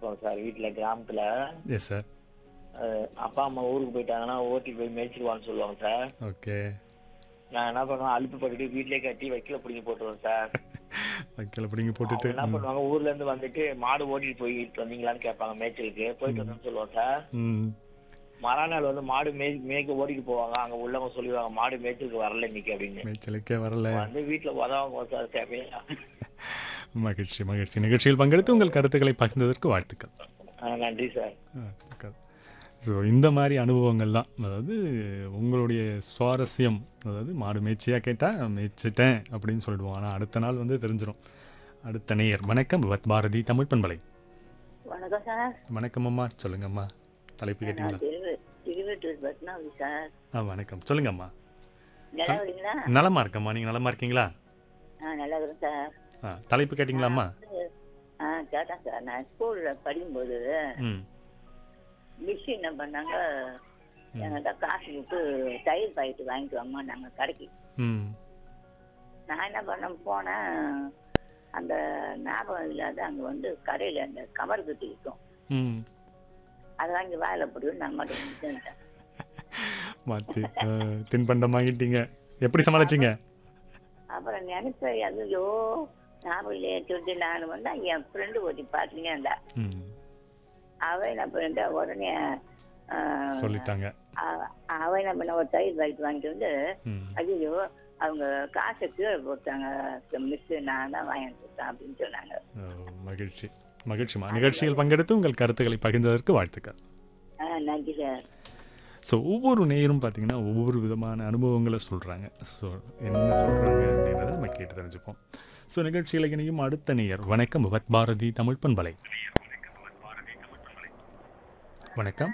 இருப்போம் சார் வீட்டுல கிராமத்துல எஸ் சார் அஹ், அப்பா அம்மா ஊருக்கு போயிட்டாங்கன்னா ஓட்டி போய் மேய்ச்சிடுவான்னு சொல்லுவாங்க சார் ஓகே நான் என்ன பண்ணுவேன் அலுப்பு பட்டுட்டு வீட்லயே கட்டி வைக்கல பிடிங்கி போட்டுருவேன் சார் வைக்கல பிடிங்கி போட்டுட்டு அவங்க என்ன பண்ணுவாங்க ஊர்ல இருந்து வந்துட்டு மாடு ஓட்டிட்டு போயிட்டு வந்தீங்களான்னு கேட்பாங்க மேய்ச்சலுக்கு போயிட்டு வந்தேன்னு சொல்லுவோம் சார் ம் மறுநாள் வந்து மாடு மேய் மேய்க்க ஓட்டிட்டு போவாங்க அங்க உள்ளவங்க சொல்லிடுவாங்க மாடு மேய்ச்சலுக்கு வரல இன்னைக்கு அப்படின்னு மேய்ச்சலுக்கே வரல வந்து வீட்டுல உதவாங்க சார் தேவையா மகிழ்ச்சி மகிழ்ச்சி நிகழ்ச்சியில் பங்கெடுத்து உங்கள் கருத்துக்களை பகிர்ந்ததற்கு வாழ்த்துக்கள் அஹ், நன்றி சார் வாழ்த்துக்கள் ஸோ இந்த மாதிரி அனுபவங்கள்லாம் அதாவது உங்களுடைய சுவாரஸ்யம் அதாவது மாடு மேய்ச்சியாக கேட்டால் மேய்ச்சிட்டேன் அப்படின்னு சொல்லிடுவோம் ஆனால் அடுத்த நாள் வந்து தெரிஞ்சிடும் அடுத்த நேயர் வணக்கம் பத் பாரதி தமிழ் பண்பலை வணக்கம் சார் வணக்கம் அம்மா சொல்லுங்கம்மா தலைப்பு நான் கேட்டிங்களா திருவ திருவட்டூர் பத்மாவதி சார் ஆ வணக்கம் சொல்லுங்கம்மா நல்லா இருக்கீங்களா நலமா இருக்கம்மா நீங்கள் நலமா இருக்கீங்களா ஆ நல்லா இருக்கிறேன் சார் ஆ தலைப்பு கேட்டிங்களாம்மா ஆ கேட்டேன் சார் நான் ஸ்கூலில் படிக்கும்போது ம் மிஸ் என்ன பண்ணாங்க என்கிட்ட காசு கொடுத்து தயிர் பாக்கெட்டு வாங்கிட்டு வாங்கம்மா நாங்கள் கடைக்கு ம் நான் என்ன பண்ண போனேன் அந்த ஞாபகம் இல்லாத அங்கே வந்து கடையில் அந்த கவர் கட்டி இருக்கும் ம் அதை வாங்கி வாயில போட்டு நான் மட்டும் முடிச்சுட்டேன் மாற்றி தின்பண்டம் வாங்கிட்டீங்க எப்படி சமாளிச்சிங்க அப்புறம் நினைப்பேன் ஐயோ ஞாபகம் இல்லையே சொல்லிட்டு நான் வந்து என் ஃப்ரெண்டு ஒருத்தி பார்த்தீங்க அந்த ம் அவ என்ன பண்ணிட்டா உடனே ஆ, சொல்லிட்டாங்க அவ- அவ என்ன பண்ண ஒரு தயிர் பாக்கெட் வாங்கிட்டு வந்து ம் ஐயோ அவங்க காசை கீழே போட்டாங்க மிஸ் நான் தான் வாங்கி கொடுத்தேன் அப்படின்னு சொன்னாங்க ஓ, மகிழ்ச்சி மகிழ்ச்சிமா நிகழ்ச்சியில் பங்கெடுத்து உங்கள் கருத்துக்களை பகிர்ந்ததற்கு வாழ்த்துக்கள் ஆ நன்றி சார் ஸோ ஒவ்வொரு நேயரும் பார்த்தீங்கன்னா ஒவ்வொரு விதமான அனுபவங்களை சொல்கிறாங்க ஸோ என்ன சொல்கிறாங்க அப்படின்றத நம்ம கேட்டு தெரிஞ்சுப்போம் ஸோ நிகழ்ச்சியில் இணையும் அடுத்த நேயர் வணக்கம் பத் பாரதி தமிழ் பண்பலை வணக்கம்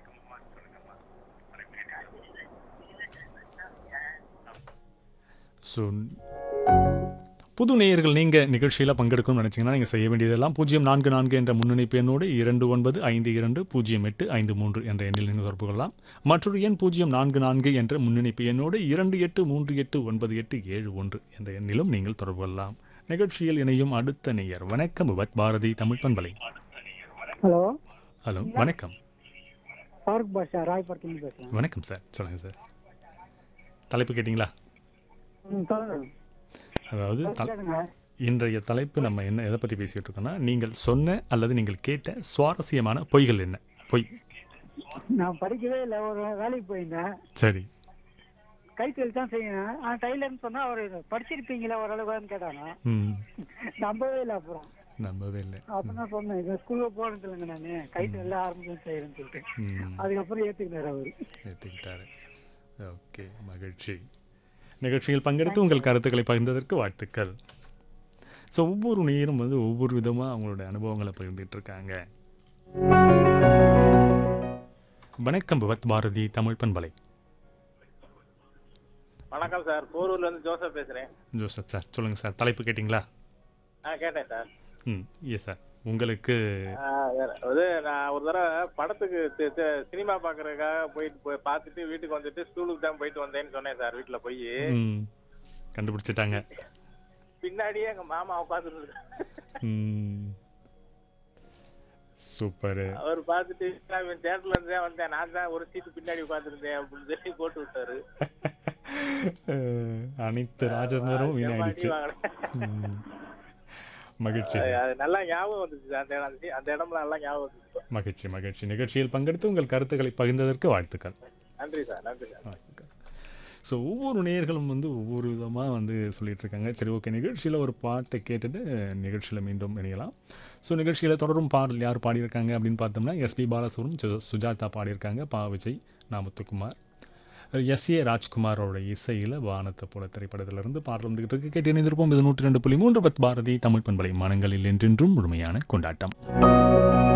ஸோ புது நேயர்கள் நீங்கள் நிகழ்ச்சியில் பங்கெடுக்கணும்னு நினச்சிங்கன்னா நீங்கள் செய்ய வேண்டியதெல்லாம் பூஜ்ஜியம் நான்கு நான்கு என்ற முன்னணிப்பு எண்ணோடு இரண்டு ஒன்பது ஐந்து இரண்டு பூஜ்ஜியம் எட்டு ஐந்து மூன்று என்ற எண்ணில் நீங்கள் தொடர்பு கொள்ளலாம் மற்றொரு எண் பூஜ்ஜியம் நான்கு நான்கு என்ற முன்னணிப்பு எண்ணோடு இரண்டு எட்டு மூன்று எட்டு ஒன்பது எட்டு ஏழு ஒன்று என்ற எண்ணிலும் நீங்கள் தொடர்பு கொள்ளலாம் நிகழ்ச்சியில் இணையும் அடுத்த நேயர் வணக்கம் விபத் பாரதி தமிழ் பண்பலை ஹலோ ஹலோ வணக்கம் ஃபாரூக் பாஷா ராய்புரத்துலேருந்து பேசுகிறேன் வணக்கம் சார் சொல்லுங்கள் சார் தலைப்பு கேட்டிங்களா ம் சொல்லுங்க அதாவது தல கேளுங்க இன்றைய தலைப்பு நம்ம என்ன எதை பற்றி பேசிகிட்டு இருக்கோம்னா நீங்கள் சொன்ன அல்லது நீங்கள் கேட்ட சுவாரஸ்யமான பொய்கள் என்ன பொய் நான் படிக்கவே இல்லை ஒரு வேலைக்கு போயிருந்தேன் சரி கைத்தொழில் தான் செய்யணும் ஆனால் டைலர்னு சொன்னால் அவர் படிச்சிருப்பீங்களா ஓரளவுக்குன்னு கேட்டாங்க ம் நம்பவே இல்லை அப்புறம் நம்பவே இல்லை அப்புறம் தான் சொன்னேன் இது ஸ்கூலுக்கு போகிறது இல்லைங்க நான் கைத்தொழில் ஆரம்பிச்சு செய்கிறேன்னு சொல்லிட்டு ம் அதுக்கப்புறம் ஏற்றுக்கினார் அவர் ஏற்றுக்கிட்டாரு ஓகே மகிழ்ச்சி நிகழ்ச்சியில் பங்கெடுத்து உங்கள் கருத்துக்களை பகிர்ந்ததற்கு வாழ்த்துக்கள் ஸோ ஒவ்வொரு நேரும் வந்து ஒவ்வொரு விதமாக அவங்களோட அனுபவங்களை பகிர்ந்துட்டு இருக்காங்க வணக்கம் பவத் பாரதி தமிழ் பண்பலை வணக்கம் சார் போரூர்ல இருந்து ஜோசப் பேசுறேன் ஜோசப் சார் சொல்லுங்கள் சார் தலைப்பு கேட்டிங்களா ஆ கேட்டேன் சார் ம் எஸ் சார் உங்களுக்கு ஆ, வேற- அது நான் ஒரு தடவை படத்துக்கு தி- தி- சினிமா பார்க்கறதுக்காக போயிட்டு போய் பார்த்துட்டு வீட்டுக்கு வந்துட்டு ஸ்கூலுக்கு தான் போயிட்டு வந்தேன்னு சொன்னேன் சார் வீட்டுல போய் ம் கண்டுபிடிச்சிட்டாங்க பின்னாடியே எங்க மாமா உட்காந்துருந்தாரு ம் சூப்பரு அவர் பார்த்துட்டு தேட்டர்ல இருந்தே வந்தேன் நான் தான் ஒரு சீட்டு பின்னாடி உட்காந்துருந்தேன் அப்படின்னு சொல்லி போட்டு விட்டாரு அஹ், அனைத்து ராஜேந்திரம் வீணாயிடுச்சு அடி வாங்கினேன். ம். மகிழ்ச்சி அது- அது நல்லா ஞாபகம் வந்துச்சு சார். அந்த இடம் அந்த இடம்லாம் நல்லா ஞாபகம் வந்துச்சு மகிழ்ச்சி மகிழ்ச்சி நிகழ்ச்சியில் பங்கெடுத்து உங்கள் கருத்துக்களை பகிர்ந்ததற்கு வாழ்த்துக்கள் நன்றி சார் நன்றி சார் வாழ்த்துக்கள் ஸோ ஒவ்வொரு நேயர்களும் வந்து ஒவ்வொரு விதமாக வந்து சொல்லிட்டு இருக்காங்க சரி ஓகே நிகழ்ச்சியில் ஒரு பாட்டை கேட்டுட்டு நிகழ்ச்சியில் மீண்டும் இணையலாம் ஸோ நிகழ்ச்சியில் தொடரும் பாடல் யார் பாடியிருக்காங்க அப்படின்னு பார்த்தோம்னா எஸ்பி பாலசுரம் சு- சுஜாதா பாடியிருக்காங்க பா விஜய் நாமத்துக்குமார் எஸ் ஏ ராஜ்குமாரோட இசையில் வானத்தை போல திரைப்படத்திலிருந்து பாடல் வந்துகிட்டு இருக்கு கேட்டு இணைந்திருப்போம் இது நூற்றி ரெண்டு புள்ளி மூன்று பத் பாரதி தமிழ் பண்பலை மனங்களில் என்றென்றும் முழுமையான கொண்டாட்டம்